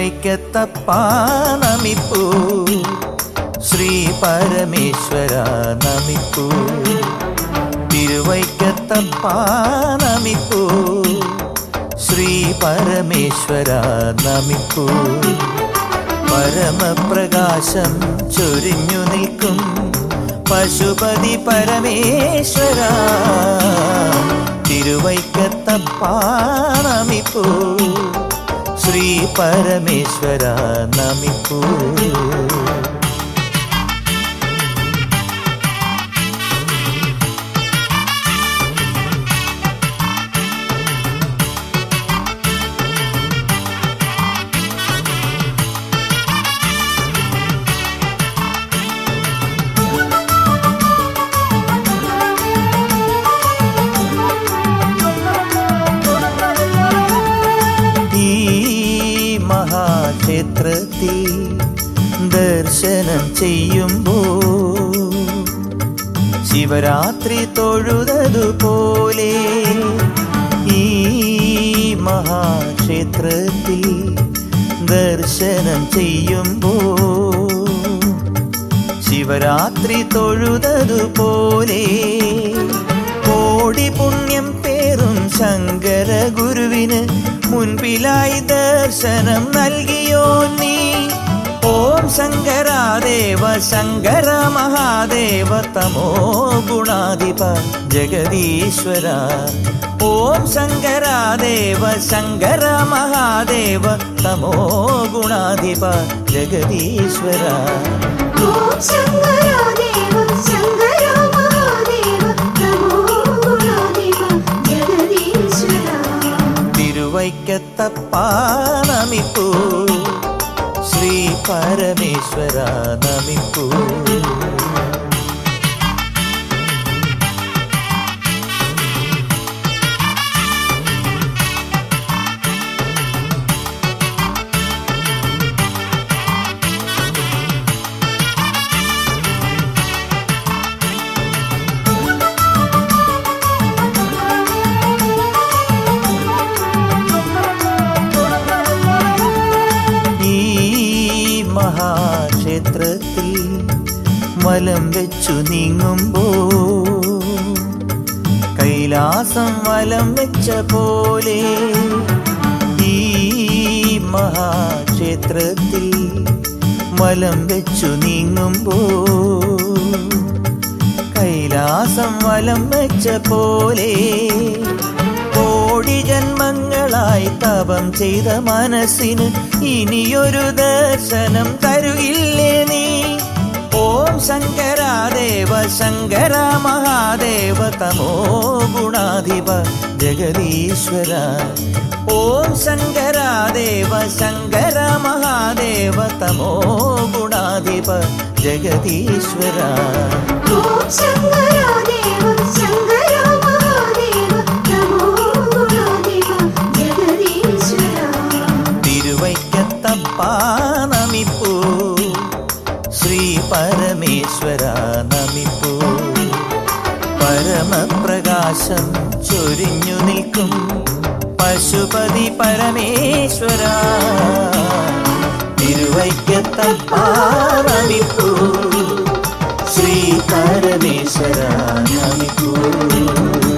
തിരുവൈക്കത്തപ്പാ നമിപ്പൂ ശ്രീ പരമേശ്വര നമിപ്പൂ തിരുവൈക്കത്തപ്പാ നമിപ്പൂ ശ്രീ പരമേശ്വര നമിപ്പൂ പരമപ്രകാശം ചൊരിഞ്ഞു നിൽക്കും പശുപതി പരമേശ്വര തിരുവൈക്കത്തപ്പാ നമിപ്പൂ ശ്രീ പരമേശ്വര നമിപ്പൂ ഈ മഹാക്ഷേത്രത്തിൽ ദർശനം ചെയ്യുമ്പോ ശിവരാത്രി തൊഴുതതുപോലെ ഈ മഹാക്ഷേത്രത്തിൽ ദർശനം ചെയ്യുമ്പോ ശിവരാത്രി തൊഴുതതുപോലെ കോടി പുണ്യം പേറും ശങ്കര ഗുരുവിന് മുൻപിലായി ദർശനം നൽകിയോ നീ ഓം ശങ്കരാദേവ ശങ്കര മഹാദേവ തമോ ഗുണാധിപ ജഗദീശ്വര ഓം ശങ്കരാദേവ ശങ്കര മഹാദേവ തമോ ഗുണാധിപ ജഗദീശ്വര ഓം ശങ്കരാദേവ ശങ്കര മഹാദേവ നമോ ഗുണാദേവ ജഗദീശ്വര തിരുവൈക്കത്തപ്പാ നമിപ്പൂ ശ്രീ പരമേശ്വര നമിപ്പൂ ഈ മഹാക്ഷേത്രത്തിൽ വലം വെച്ചു നീങ്ങുമ്പോ കൈലാസം വലം വെച്ച പോലെ ഈ മഹാക്ഷേത്രത്തിൽ വലം വെച്ചു നീങ്ങുമ്പോ കൈലാസം വലം വെച്ച പോലെ കോടി ജന്മങ്ങളായി തപം ചെയ്ത മനസ്സിന് ഇനിയൊരു ദർശനം തരുകില്ലേ നീ ഓം ശങ്കരാദേവ ശങ്കര മഹാദേവ തമോ ഗുണാധിപ ജഗദീശ്വര ഓം ശങ്കരാദേവ ശങ്കര മഹാദേവ തമോ ഗുണാധിപ ജഗദീശ്വര ഓം ശങ്കരാദേവ ശങ്കര മഹാദേവ നമോ ഗുണാദേവ ജഗദീശ്വര തിരുവൈക്കത്തപ്പാ നമിപ്പൂ ശ്രീ പരമേശ്വര നമിപ്പൂ പരമപ്രകാശം ചൊരിഞ്ഞു നിൽക്കും പശുപതി പരമേശ്വര തിരുവൈക്കത്തപ്പാ നമിപ്പൂ ശ്രീ പരമേശ്വര നമിപ്പൂ